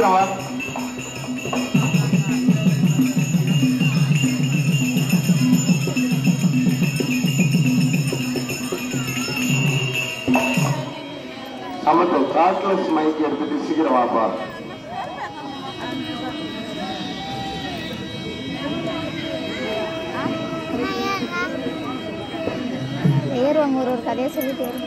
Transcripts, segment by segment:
சீக்கிரம் வா அமர்த்து cordless mic எடுத்துட்டு சீக்கிரம் வாப்பா ஏறுவாங்க ஒரு ஒரு கதையை சொல்லிட்டு ஏறுவாங்க.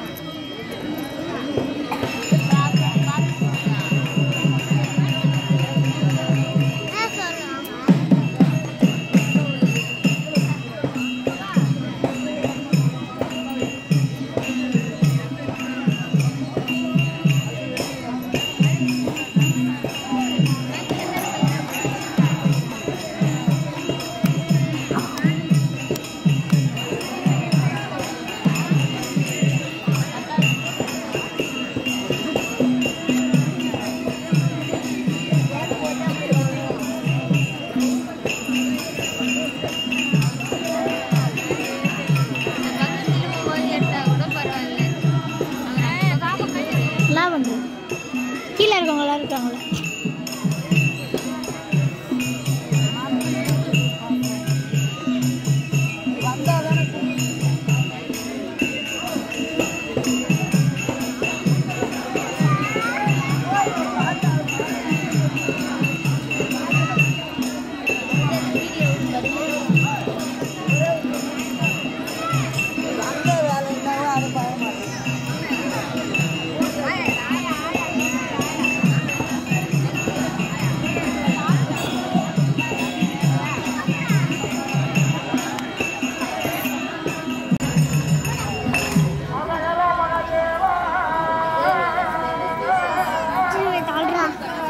எல்லாம் பண்ணுறோம் கீழே இருக்கவங்களா இருக்காங்களே சீவை தாழ்றா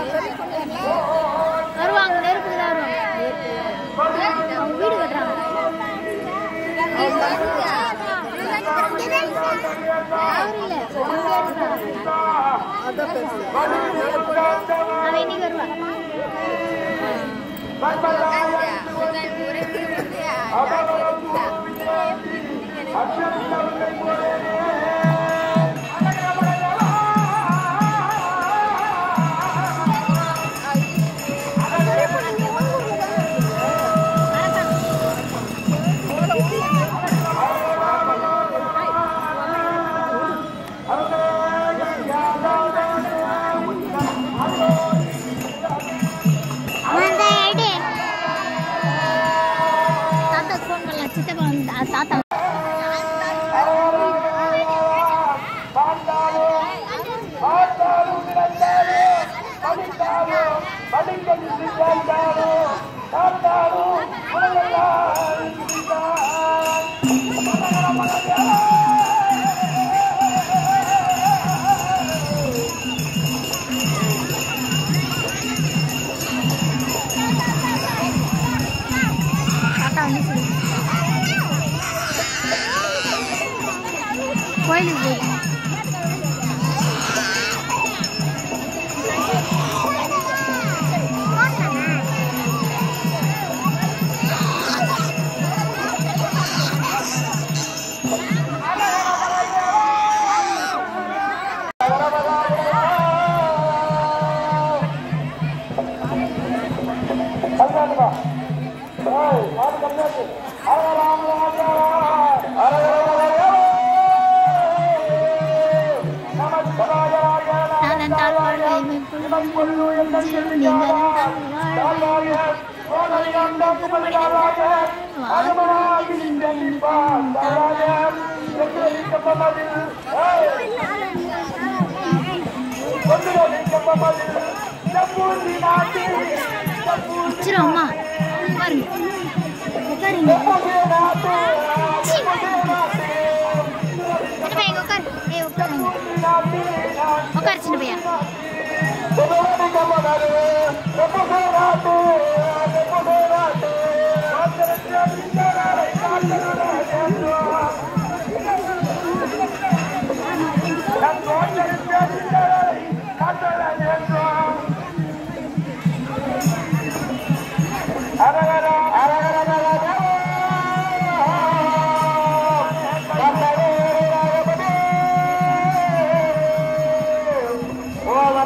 வருவாங்க நெருப்புக்கு தான் வருவாங்க அவங்க வீடு கட்டுறாங்க அவரு இல்ல, இவங்க எடுக்கிறாங்க. அவன் இன்னைக்கு வருவான் வந்தா எடு. தாத்தாக்கு phone பண்ணலாம். சித்தப்பா வந்து- அ, தாத்தா தாத்தா வந்து சொல்லு. கோயிலுக்கு போய் நான் தான் வாழ்வை நீங்கள் தான் வாழ்வை வச்சிரும் அம்மா உட்காருங்க உட்காருங்க சீ, சின்ன பையன் இங்க உட்காரு ஏய் உட்காருங்க உட்காரு சின்ன பையன் அரகர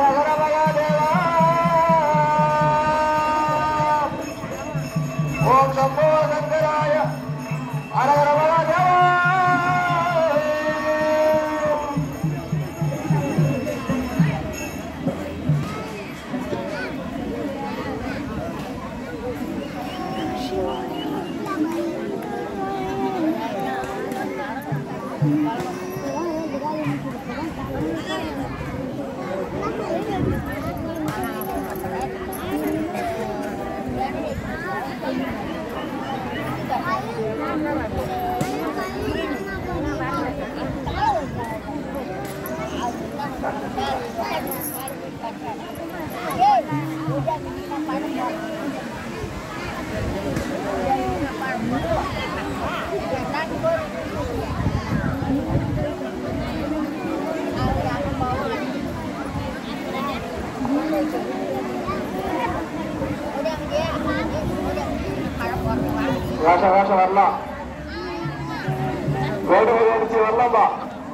வேஷம் வேஷம் வரலாம் வேடு வேடு அடிச்சு வரலாம்பா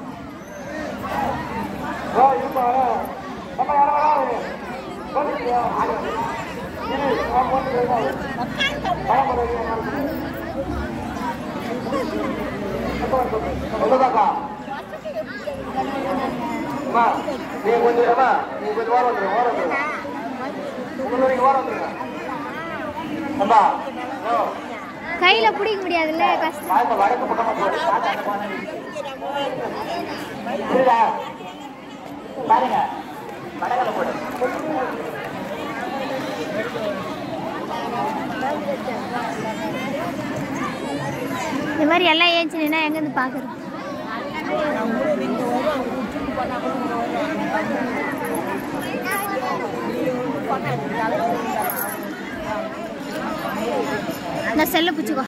ஓ இருப்பா அப்பா யாரும் வராது போட்டுக்கிட்டியா? ஆடு. இரு, நான் போட்டுக்கிறேன். பயம் பண்ணாதீங்க, நான் இருக்கேன். சொல்லுதாக்கா அம்மா நீ கொஞ்சம் அம்மா நீ கொஞ்சம் ஓரம் வந்துருங்க ஓரம் வந்துருங்க கொஞ்சம் வரைக்கும் ஓரம் வந்துருங்க அம்மா ஓ கையில பிடிக்க முடியாதுல்ல கஷ்டம் வாய்ப்பை வடக்கு பக்கமா போடு காத்தாண்ட போனேன் புரியுதா பாருங்க வடகலை போடு இந்த மாதிரி எல்லாம் ஏஞ்சி நின்னா எங்கேருந்து பார்க்குறது இந்த செல்லை பிடிச்சிக்கோ